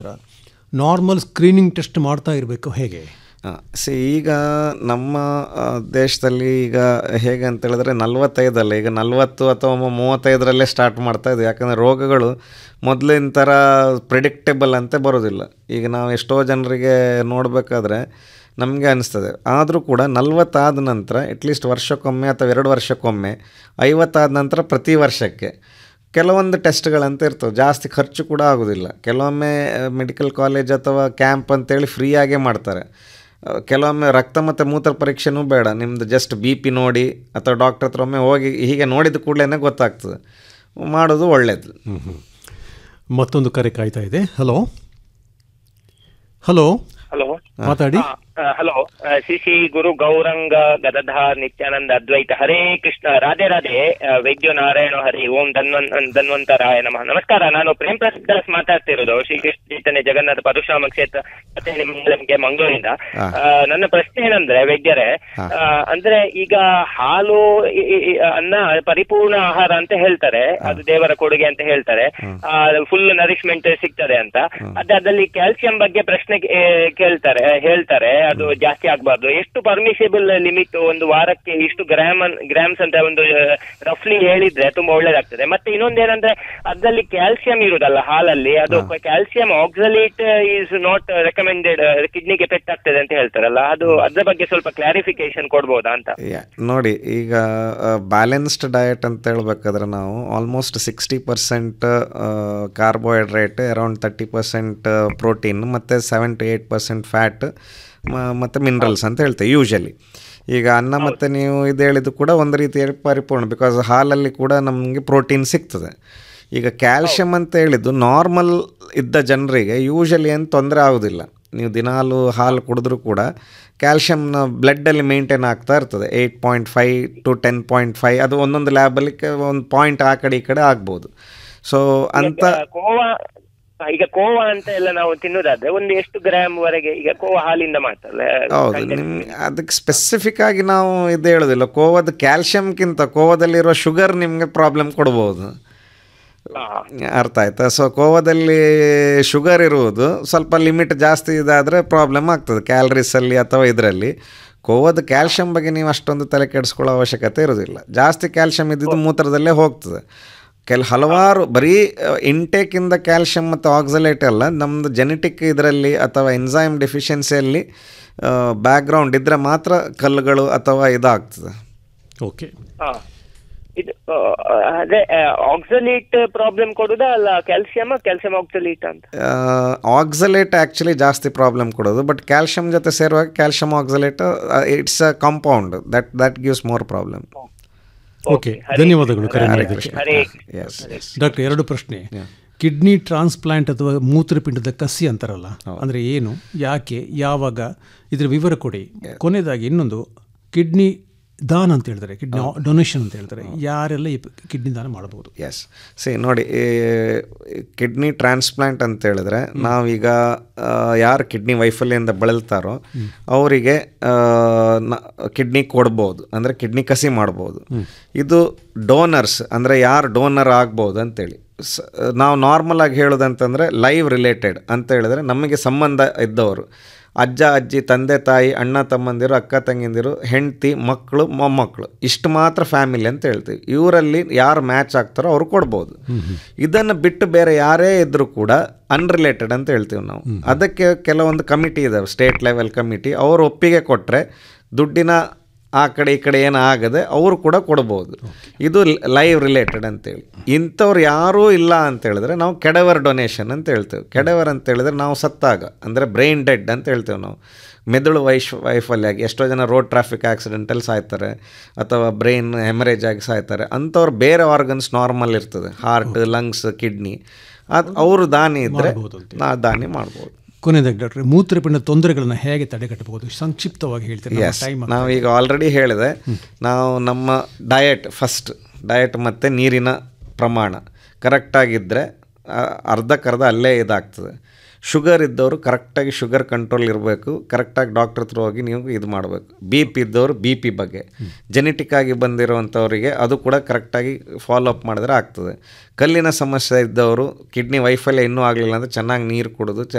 Normal screening test ಮಾಡ್ತಾ ಇರಬೇಕು ಹೇಗೆ ಸಿ ಈಗ ನಮ್ಮ ಆ, ದೇಶದಲ್ಲಿ ಈಗ ಹೇಗೆ ಅಂತ ಹೇಳಿದ್ರೆ ನಲ್ವತ್ತೈದಲ್ಲ ಈಗ ನಲ್ವತ್ತು ಅಥವಾ ಮೂವತ್ತೈದರಲ್ಲೇ ಸ್ಟಾರ್ಟ್ ಮಾಡ್ತಾ ಇದೆ ಯಾಕಂದರೆ ರೋಗಗಳು ಮೊದಲಿನ ಥರ ಪ್ರಿಡಿಕ್ಟೇಬಲ್ ಅಂತ ಬರೋದಿಲ್ಲ ಈಗ ನಾವು ಎಷ್ಟೋ ಜನರಿಗೆ ನೋಡಬೇಕಾದ್ರೆ ನಮಗೆ ಅನಿಸ್ತದೆ ಆದರೂ ಕೂಡ ನಲ್ವತ್ತಾದ ನಂತರ ಅಟ್ಲೀಸ್ಟ್ ವರ್ಷಕ್ಕೊಮ್ಮೆ ಅಥವಾ ಎರಡು ವರ್ಷಕ್ಕೊಮ್ಮೆ ಐವತ್ತಾದ ನಂತರ ಪ್ರತಿ ವರ್ಷಕ್ಕೆ ಕೆಲವೊಂದು ಟೆಸ್ಟ್ಗಳಂತ ಇರ್ತವೆ ಜಾಸ್ತಿ ಖರ್ಚು ಕೂಡ ಆಗೋದಿಲ್ಲ ಕೆಲವೊಮ್ಮೆ ಮೆಡಿಕಲ್ ಕಾಲೇಜ್ ಅಥವಾ ಕ್ಯಾಂಪ್ ಅಂತೇಳಿ ಫ್ರೀಯಾಗೇ ಮಾಡ್ತಾರೆ ಅಹ್, ಕೆಲವೊಮ್ಮೆ ರಕ್ತ ಮತ್ತು ಮೂತ್ರ ಪರೀಕ್ಷೆನೂ ಬೇಡ ನಿಮ್ಮದು ಜಸ್ಟ್ ಬಿ ಪಿ ನೋಡಿ ಅಥವಾ ಡಾಕ್ಟ್ರ್ ಹತ್ರ ಒಮ್ಮೆ ಹೋಗಿ ಹೀಗೆ ನೋಡಿದ ಕೂಡಲೇ ಗೊತ್ತಾಗ್ತದೆ ಮಾಡೋದು ಒಳ್ಳೆಯದು ಮತ್ತೊಂದು ಕರೆ ಕಾಯ್ತಾ ಇದೆ ಹಲೋ ಹಲೋ ಹಲೋ ಮಾತಾಡಿ ಹಲೋ ಶ್ರೀ ಶ್ರೀ ಗುರು ಗೌರಂಗ ಗದಧಾರ್ ನಿತ್ಯಾನಂದ ಅದ್ವೈತ ಹರೇ ಕೃಷ್ಣ ರಾಧೆ ರಾಧೆ ಆ, ವೈದ್ಯ ನಾರಾಯಣ ಹರಿ ಓಂ ಧನ್ವನ್ ಧನ್ವಂತರಾಯ ನಮಃ ನಮಸ್ಕಾರ ನಾನು ಪ್ರೇಮ್ ಪ್ರಸಾದ್ ದಾಸ್ ಮಾತಾಡ್ತಿರೋದು ಶ್ರೀ ಕೃಷ್ಣ ಚೈತನ್ಯ ಜಗನ್ನಾಥ ಪರಶುರಾಮ ಕ್ಷೇತ್ರ ಮತ್ತೆ ನಿಮಗೆ ಮಂಗಳೂರಿಂದ ಹಾ. ಆ, ನನ್ನ ಪ್ರಶ್ನೆ ಏನಂದ್ರೆ ವೈದ್ಯರೇ ಹಾ. ಆ, ಅಂದ್ರೆ ಈಗ ಹಾಲು ಈ- ಈ- ಈ ಅನ್ನ ಪರಿಪೂರ್ಣ ಆಹಾರ ಅಂತ ಹೇಳ್ತಾರೆ ಅದು ದೇವರ ಕೊಡುಗೆ ಅಂತ ಹೇಳ್ತಾರೆ ಫುಲ್ ನರಿಶ್ಮೆಂಟ್ ಸಿಗ್ತದೆ ಅಂತ ಅದೇ ಅದ್ರಲ್ಲಿ ಕ್ಯಾಲ್ಸಿಯಂ ಬಗ್ಗೆ ಪ್ರಶ್ನೆ ಕೇ- ಕೇಳ್ತಾರೆ ಹೇಳ್ತಾರೆ ಅದು ಜಾಸ್ತಿ ಆಗ್ಬಾರ್ದು ಎಷ್ಟು ಪರ್ಮಿಸಿಬಲ್ ಲಿಮಿಟ್ ಒಂದು ವಾರಕ್ಕೆ ಇಷ್ಟು ಗ್ರಾಮ್ ಗ್ರಾಮ್ಸ್ ಅಂತ ಒಂದು ರಫ್ಲಿ ಹೇಳಿದ್ರೆ ತುಂಬಾ ಒಳ್ಳೇದಾಗ್ತದೆ ಮತ್ತೆ ಇನ್ನೊಂದೇನಂದ್ರೆ ಅದ್ರಲ್ಲಿ ಕ್ಯಾಲ್ಸಿಯಂ ಇರುದಲ್ಲ ಹಾಲಲ್ಲಿ ಅದು calcium oxalate is not recommended ಕಿಡ್ನಿಗೆ ಎಫೆಕ್ಟ್ ಆಗ್ತದೆ ಅಂತ ಹೇಳ್ತಾರಲ್ಲ ಅದು ಅದ್ರ ಬಗ್ಗೆ ಸ್ವಲ್ಪ ಕ್ಲಾರಿಫಿಕೇಶನ್ ಕೊಡ್ಬೋದಾ ಅಂತ ಯಾ ನೋಡಿ ಈಗ ಬ್ಯಾಲೆನ್ಸ್ಡ್ ಡಯಟ್ ಅಂತ ಹೇಳ್ಬೇಕಾದ್ರೆ ನಾವು almost sixty percent carbohydrate around thirty percent protein ಮತ್ತು seven to eight percent fat ಮತ್ತು ಮಿನರಲ್ಸ್ ಅಂತ ಹೇಳ್ತೇವೆ ಯೂಶಲಿ ಈಗ ಅನ್ನ ಮತ್ತು ನೀವು ಇದು ಹೇಳಿದ್ದು ಕೂಡ ಒಂದು ರೀತಿಯ ಪರಿಪೂರ್ಣ ಬಿಕಾಸ್ ಹಾಲಲ್ಲಿ ಕೂಡ ನಮಗೆ ಪ್ರೋಟೀನ್ ಸಿಗ್ತದೆ ಈಗ ಕ್ಯಾಲ್ಶಿಯಂ ಅಂತ ಹೇಳಿದ್ದು ನಾರ್ಮಲ್ ಇದ್ದ ಜನರಿಗೆ ಯೂಶಲಿ ಏನು ತೊಂದರೆ ಆಗೋದಿಲ್ಲ ನೀವು ದಿನಾಲು ಹಾಲು ಕುಡಿದ್ರೂ ಕೂಡ ಕ್ಯಾಲ್ಶಿಯಮ್ನ ಬ್ಲಡ್ಡಲ್ಲಿ ಮೇಂಟೈನ್ ಆಗ್ತಾ ಇರ್ತದೆ eight point five to ten point five ಅದು ಒಂದೊಂದು ಲ್ಯಾಬಲ್ಲಿ ಒಂದು ಪಾಯಿಂಟ್ ಆ ಕಡೆ ಈ ಕಡೆ ಆಗ್ಬೋದು ಸೊ ಅಂತ ಈಗ ಕೋವಾ ಈಗ ಕೋವಾ ಅಂತ ಎಲ್ಲ ನಾವು ತಿನ್ನೋದಾದ್ರೆ ಒಂದು ಎಷ್ಟು ಗ್ರಾಮ್ ವರೆಗೆ ಈಗ ಕೋವಾ ಹಾಲಿಂದ ಮಾಡ್ತಾರೆ ಹೌದು ನಿಮ್ಗೆ ಅದಕ್ಕೆ ಸ್ಪೆಸಿಫಿಕ್ ಆಗಿ ನಾವು ಇದು ಹೇಳೋದಿಲ್ಲ ಕೋವದ ಕ್ಯಾಲ್ಶಿಯಮ್ಗಿಂತ ಕೋವದಲ್ಲಿರೋ ಶುಗರ್ ನಿಮಗೆ ಪ್ರಾಬ್ಲಮ್ ಕೊಡ್ಬೋದು ಅರ್ಥ ಆಯ್ತಾ ಸೊ ಕೋವಾದಲ್ಲಿ ಶುಗರ್ ಇರುವುದು ಸ್ವಲ್ಪ ಲಿಮಿಟ್ ಜಾಸ್ತಿ ಇದಾದರೆ ಪ್ರಾಬ್ಲಮ್ ಆಗ್ತದೆ ಕ್ಯಾಲರೀಸಲ್ಲಿ ಅಥವಾ ಇದರಲ್ಲಿ ಕೋವದ ಕ್ಯಾಲ್ಶಿಯಂ ಬಗ್ಗೆ ನೀವು ಅಷ್ಟೊಂದು ತಲೆ ಕೆಡಿಸ್ಕೊಳ್ಳೋ ಅವಶ್ಯಕತೆ ಇರೋದಿಲ್ಲ ಜಾಸ್ತಿ ಕ್ಯಾಲ್ಶಿಯಂ ಇದ್ದಿದ್ದು ಮೂತ್ರದಲ್ಲೇ ಹೋಗ್ತದೆ ಕೆಲ ಹಲವಾರು ಬರೀ ಇಂಟೇಕಿಂದ ಕ್ಯಾಲ್ಶಿಯಂ ಮತ್ತು ಆಕ್ಸಲೇಟ್ ಎಲ್ಲ ನಮ್ಮದು ಜೆನೆಟಿಕ್ ಇದರಲ್ಲಿ ಅಥವಾ ಎನ್ಸೈಮ್ ಡೆಫಿಷಿಯನ್ಸಿಯಲ್ಲಿ ಬ್ಯಾಕ್ಗ್ರೌಂಡ್ ಇದ್ದರೆ ಮಾತ್ರ ಕಲ್ಲುಗಳು ಅಥವಾ ಇದಾಗ್ತದೆ ಓಕೆ ಹಾ. ಇದು ಆ, ಅದೇ ಆಕ್ಸಲೇಟ್ ಪ್ರಾಬ್ಲಮ್ ಕೊಡುದಾ ಅಲ್ಲ ಕ್ಯಾಲ್ಸಿಯಮ್ ಕ್ಯಾಲ್ಸಿಯಂ ಆಕ್ಸಲೇಟ್ ಅಂತ ಆಕ್ಸಲೇಟ್ ಆ್ಯಕ್ಚುಲಿ ಜಾಸ್ತಿ ಪ್ರಾಬ್ಲಮ್ ಕೊಡೋದು ಬಟ್ ಕ್ಯಾಲ್ಶಿಯಂ ಜೊತೆ ಸೇರುವಾಗ calcium oxalate it's a compound that that gives more problem okay ಧನ್ಯವಾದಗಳು ಕರೆ ಹರೇ ಮಾಡಿದ್ದಕ್ಕೆ ಹರೇ ಎಸ್ ಎಸ್ ಡಾಕ್ಟರ್ ಎರಡು ಪ್ರಶ್ನೆ ಕಿಡ್ನಿ ಟ್ರಾನ್ಸ್ಪ್ಲಾಂಟ್ ಅಥವಾ ಮೂತ್ರಪಿಂಡದ ಕಸಿ ಅಂತಾರಲ್ಲ ಅಂದರೆ ಏನು ಯಾಕೆ ಯಾವಾಗ ಇದರ ವಿವರ ಕೊಡಿ ಕೊನೆಯದಾಗಿ ಇನ್ನೊಂದು ಕಿಡ್ನಿ ದಾನ ಅಂತ ಹೇಳ್ತಾರೆ ಕಿಡ್ನಿ ಡೊನೇಷನ್ ಅಂತ ಹೇಳ್ತಾರೆ ಯಾರೆಲ್ಲ ಈ ಕಿಡ್ನಿ ದಾನ ಮಾಡಬಹುದು ಎಸ್ ಸಿ ನೋಡಿ ಕಿಡ್ನಿ ಟ್ರಾನ್ಸ್ಪ್ಲಾಂಟ್ ಅಂತ ಹೇಳಿದ್ರೆ ನಾವೀಗ ಯಾರು ಕಿಡ್ನಿ ವೈಫಲ್ಯದಿಂದ ಬಳಲ್ತಾರೋ ಅವರಿಗೆ ಕಿಡ್ನಿ ಕೊಡ್ಬೋದು ಅಂದರೆ ಕಿಡ್ನಿ ಕಸಿ ಮಾಡ್ಬೋದು ಇದು ಡೋನರ್ಸ್ ಅಂದರೆ ಯಾರು ಡೋನರ್ ಆಗ್ಬೋದು ಅಂತೇಳಿ ಸ ನಾವು ನಾರ್ಮಲ್ ಆಗಿ ಹೇಳೋದಂತಂದರೆ ಲೈವ್ ರಿಲೇಟೆಡ್ ಅಂತ ಹೇಳಿದ್ರೆ ನಮಗೆ ಸಂಬಂಧ ಇದ್ದವರು ಅಜ್ಜ ಅಜ್ಜಿ ತಂದೆ ತಾಯಿ ಅಣ್ಣ ತಮ್ಮಂದಿರು ಅಕ್ಕ ತಂಗಿಂದಿರು ಹೆಂಡತಿ ಮಕ್ಕಳು ಮೊಮ್ಮಕ್ಕಳು ಇಷ್ಟು ಮಾತ್ರ ಫ್ಯಾಮಿಲಿ ಅಂತ ಹೇಳ್ತೀವಿ ಇವರಲ್ಲಿ ಯಾರು ಮ್ಯಾಚ್ ಆಗ್ತಾರೋ ಅವ್ರು ಕೊಡ್ಬೋದು ಇದನ್ನು ಬಿಟ್ಟು ಬೇರೆ ಯಾರೇ ಇದ್ದರೂ ಕೂಡ ಅನ್ರಿಲೇಟೆಡ್ ಅಂತ ಹೇಳ್ತೀವಿ ನಾವು ಅದಕ್ಕೆ ಕೆಲವೊಂದು ಕಮಿಟಿ ಇದಾವೆ ಸ್ಟೇಟ್ ಲೆವೆಲ್ ಕಮಿಟಿ ಅವರು ಒಪ್ಪಿಗೆ ಕೊಟ್ಟರೆ ದುಡ್ಡಿನ ಆ ಕಡೆ ಈ ಕಡೆ ಏನು ಆಗದೆ ಅವರು ಕೂಡ ಕೊಡ್ಬೋದು ಇದು ಲೈವ್ ರಿಲೇಟೆಡ್ ಅಂತೇಳಿ ಇಂಥವ್ರು ಯಾರೂ ಇಲ್ಲ ಅಂತ ಹೇಳಿದ್ರೆ ನಾವು ಕೆಡವರ್ ಡೊನೇಷನ್ ಅಂತ ಹೇಳ್ತೇವೆ ಕೆಡವರ್ ಅಂತ ಹೇಳಿದ್ರೆ ನಾವು ಸತ್ತಾಗ ಅಂದರೆ ಬ್ರೈನ್ ಡೆಡ್ ಅಂತ ಹೇಳ್ತೇವೆ ನಾವು ಮೆದುಳು ವೈಶ್ ವೈಫಲ್ಯ ಆಗಿ ಎಷ್ಟೋ ಜನ ರೋಡ್ ಟ್ರಾಫಿಕ್ ಆಕ್ಸಿಡೆಂಟಲ್ಲಿ ಸಾಯ್ತಾರೆ ಅಥವಾ ಬ್ರೈನ್ ಹೆಮರೇಜ್ ಆಗಿ ಸಾಯ್ತಾರೆ ಅಂಥವ್ರು ಬೇರೆ ಆರ್ಗನ್ಸ್ ನಾರ್ಮಲ್ ಇರ್ತದೆ ಹಾರ್ಟ್ ಲಂಗ್ಸ್ ಕಿಡ್ನಿ ಅದು ಅವರು ದಾನಿ ಇದ್ದರೆ ನಾ ದಾನಿ ಮಾಡ್ಬೋದು ಕೊನೆಯದಾಗಿ ಡಾಕ್ಟರ್ ಮೂತ್ರಪಿಂಡ ತೊಂದರೆಗಳನ್ನು ಹೇಗೆ ತಡೆಗಟ್ಟಬಹುದು ಸಂಕ್ಷಿಪ್ತವಾಗಿ ಹೇಳ್ತೀರಿ ನಮ್ಮ ಎಸ್ ಟೈಮ್ ನಾವು ಈಗ ಆಲ್ರೆಡಿ ಹೇಳಿದೆ ನಾವು ನಮ್ಮ ಡಯಟ್ ಫಸ್ಟ್ ಡಯಟ್ ಮತ್ತು ನೀರಿನ ಪ್ರಮಾಣ ಕರೆಕ್ಟಾಗಿದ್ದರೆ ಅರ್ಧಕ್ಕರ್ಧ ಅಲ್ಲೇ ಇದಾಗ್ತದೆ ಶುಗರ್ ಇದ್ದವರು ಕರೆಕ್ಟಾಗಿ ಶುಗರ್ ಕಂಟ್ರೋಲ್ ಇರಬೇಕು ಕರೆಕ್ಟಾಗಿ ಡಾಕ್ಟ್ರ್ ಹತ್ರ ಹೋಗಿ ನೀವು ಇದು ಮಾಡಬೇಕು ಬಿ ಪಿ ಇದ್ದವರು ಬಿ ಪಿ ಬಗ್ಗೆ ಜೆನೆಟಿಕ್ ಆಗಿ ಬಂದಿರುವಂಥವರಿಗೆ ಅದು ಕೂಡ ಕರೆಕ್ಟಾಗಿ ಫಾಲೋ ಅಪ್ ಮಾಡಿದ್ರೆ ಆಗ್ತದೆ ಕಲ್ಲಿನ ಸಮಸ್ಯೆ ಇದ್ದವರು ಕಿಡ್ನಿ ವೈಫಲ್ಯ ಇನ್ನೂ ಆಗಲಿಲ್ಲ ಅಂದರೆ ಚೆನ್ನಾಗಿ ನೀರು ಕುಡಿದು